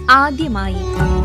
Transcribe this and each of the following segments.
ആദ്യമായി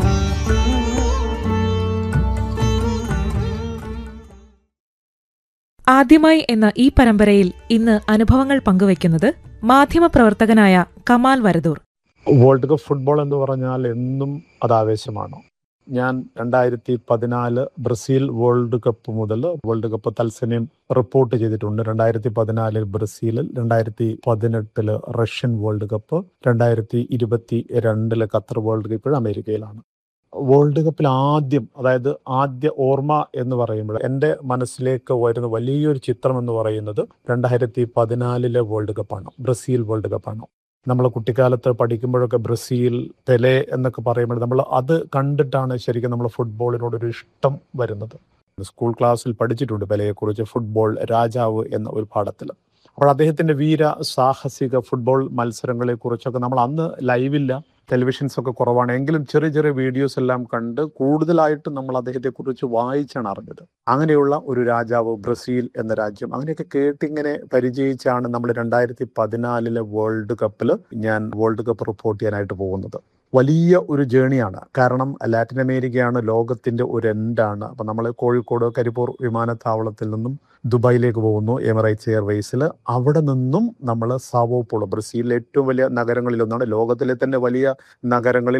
ആദ്യമായി എന്ന ഈ പരമ്പരയിൽ ഇന്ന് അനുഭവങ്ങൾ പങ്കുവയ്ക്കുന്നത് മാധ്യമപ്രവർത്തകനായ Kamal Varadoor world cup football എന്ന് പറഞ്ഞാൽ എന്നും അത് ആവേശമാണ് ഞാൻ രണ്ടായിരത്തി പതിനാല് ബ്രസീൽ വേൾഡ് കപ്പ് മുതൽ വേൾഡ് കപ്പ് തത്സമയം റിപ്പോർട്ട് ചെയ്തിട്ടുണ്ട് രണ്ടായിരത്തി പതിനാലിൽ ബ്രസീലിൽ രണ്ടായിരത്തി പതിനെട്ടില് റഷ്യൻ വേൾഡ് കപ്പ് രണ്ടായിരത്തി ഇരുപത്തി രണ്ടില് ഖത്തർ വേൾഡ് കപ്പ് ഇപ്പോഴും അമേരിക്കയിലാണ് വേൾഡ് കപ്പിൽ ആദ്യം അതായത് ആദ്യ ഓർമ്മ എന്ന് പറയുമ്പോൾ എൻ്റെ മനസ്സിലേക്ക് വരുന്ന വലിയൊരു ചിത്രം എന്ന് പറയുന്നത് രണ്ടായിരത്തി പതിനാലിലെ വേൾഡ് കപ്പാണ് ബ്രസീൽ വേൾഡ് കപ്പാണ് നമ്മൾ കുട്ടിക്കാലത്ത് പഠിക്കുമ്പോഴൊക്കെ ബ്രസീൽ പെലെ എന്നൊക്കെ പറയുമ്പോൾ നമ്മൾ അത് കണ്ടിട്ടാണ് ശരിക്കും നമ്മൾ ഫുട്ബോളിനോട് ഒരു ഇഷ്ടം വരുന്നത് സ്കൂൾ ക്ലാസ്സിൽ പഠിച്ചിട്ടുണ്ട് പെലെയെക്കുറിച്ച് ഫുട്ബോൾ രാജാവ് എന്ന ഒരു പാഠത്തിൽ അപ്പോൾ അദ്ദേഹത്തിന്റെ വീര സാഹസിക ഫുട്ബോൾ മത്സരങ്ങളെ കുറിച്ചൊക്കെ നമ്മൾ അന്ന് ലൈവില്ല ടെലിവിഷൻസ് ഒക്കെ കുറവാണ് എങ്കിലും ചെറിയ ചെറിയ വീഡിയോസ് എല്ലാം കണ്ട് കൂടുതലായിട്ട് നമ്മൾ അദ്ദേഹത്തെ കുറിച്ച് വായിച്ചാണ് അറിഞ്ഞത് അങ്ങനെയുള്ള ഒരു രാജാവ് ബ്രസീൽ എന്ന രാജ്യം അങ്ങനെയൊക്കെ കേട്ടിങ്ങനെ പരിചയിച്ചാണ് നമ്മൾ രണ്ടായിരത്തി പതിനാലിലെ വേൾഡ് കപ്പിൽ ഞാൻ വേൾഡ് കപ്പ് റിപ്പോർട്ട് ചെയ്യാനായിട്ട് പോകുന്നത് വലിയ ഒരു ജേണിയാണ് കാരണം ലാറ്റിൻ അമേരിക്കയാണ് ലോകത്തിന്റെ ഒരു എൻഡാണ് അപ്പൊ നമ്മൾ കോഴിക്കോട് കരിപ്പൂർ വിമാനത്താവളത്തിൽ നിന്നും ദുബായിലേക്ക് പോകുന്നു എമിറേറ്റ്സ് എയർവേസിൽ അവിടെ നിന്നും നമ്മൾ സാവോപോളോ ബ്രസീലിലെ ഏറ്റവും വലിയ നഗരങ്ങളിലൊന്നാണ് ലോകത്തിലെ തന്നെ വലിയ നഗരങ്ങളിൽ